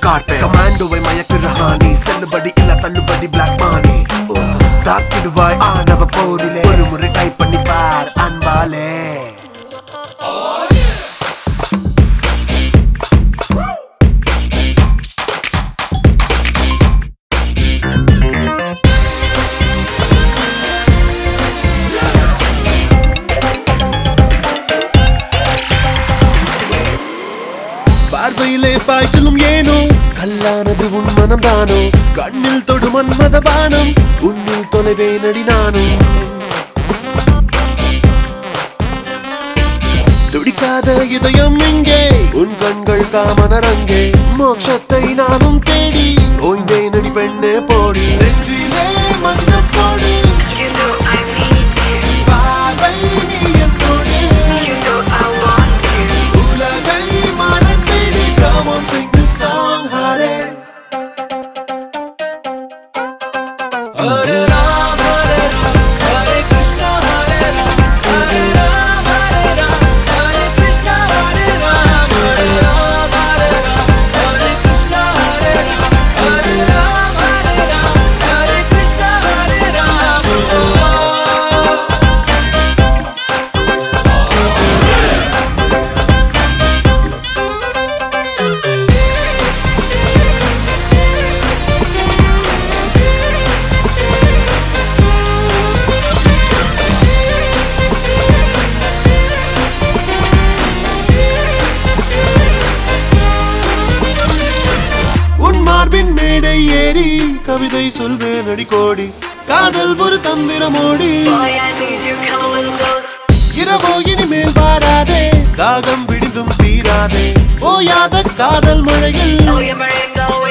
காட்டு கமாண்டோவை மயக்குற ஹானி செல்லுபடி இல்ல தள்ளுபடி பிளாக் மானி தாக்கிடுவாய் ஆணவ போரிலே ஒரு முறை டைப் பண்ணி பார் அன்பாலே பார்வையிலே பாய்ச்சலும் ஏனோ கல்லானது உன் மனம் தானோ கண்ணில் தொடு மன்மத பானம் உன்னில் தொலைவே நடி நானும் துடிக்காத இதயம் எங்கே உன் கண்கள் காமனரங்கே மோட்சத்தை நானும் தேடி ஓய்ந்தே நடி பெண்ணே போடி நெஞ்சிலே மஞ்சள் போடி You know I need you. பார்வை நீ என்னோடு You know I want you. உலகை மறந்திடி come on sing this song Hare Hare Ram, Hare Ram, Hare Krishna, Hare Ram, Hare Ram, Hare Ram, Hare Krishna, Hare Ram, Hare Ram, Hare Ram, Hare Krishna, Hare Ram, Hare Ram, Hare Ram, Hare Krishna, Hare Ram. உன் மார்பின் மேடை ஏறி கவிதை சொல்வேன் அடி கோடி காதல் ஒரு தந்திரமோடி Boy, I need you. Come a little close. இரவோ இனிமேல் வாராதே தாகம் விடுதும் தீராதே ஓயாத காதல் மழையில் Oh, you're Marengo.